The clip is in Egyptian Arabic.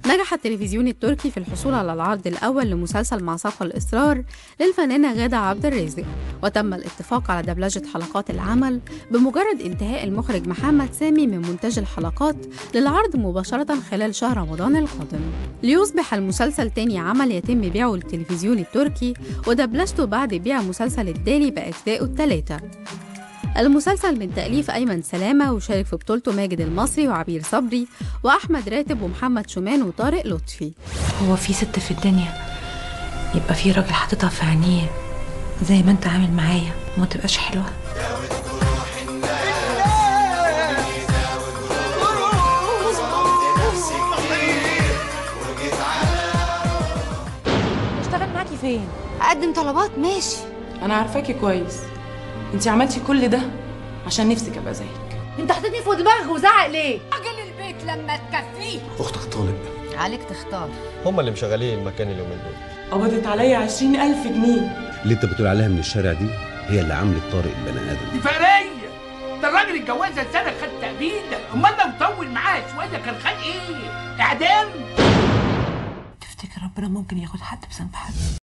نجح التلفزيون التركي في الحصول على العرض الأول لمسلسل مع ساق الإصرار للفنانة غادة عبد الرازق وتم الاتفاق على دبلجة حلقات العمل بمجرد انتهاء المخرج محمد سامي من مونتاج الحلقات للعرض مباشرة خلال شهر رمضان القادم ليصبح المسلسل تاني عمل يتم بيعه للتلفزيون التركي ودبلجته بعد بيع مسلسل الدالي بأجزائه الثلاثة المسلسل من تأليف أيمن سلامة وشارك في بطولته ماجد المصري وعبير صبري وأحمد راتب ومحمد شومان وطارق لطفي هو في ست في الدنيا يبقى في راجل حاططها في عينيه زي ما انت عامل معايا وما تبقاش حلوه اشتغل معاكي فين اقدم طلبات ماشي انا عارفاكي كويس انت عملتي كل ده عشان نفسك ابقى زيك انت حطيتني فوق دماغك وزعق ليه راجل البيت لما تكفيه اختك طالق عليك تختار هم اللي مشغلين المكان اليومين دول قبضت عليا عشرين ألف جنيه اللي انت بتقول عليها من الشارع دي هي اللي عملت طارق البني ادم دي فرية ده الراجل اتجوزها سنة خد تأبيد امال لو طول معاه شوية كان خد ايه؟ اعدام تفتكر ربنا ممكن ياخد حد بذنب حد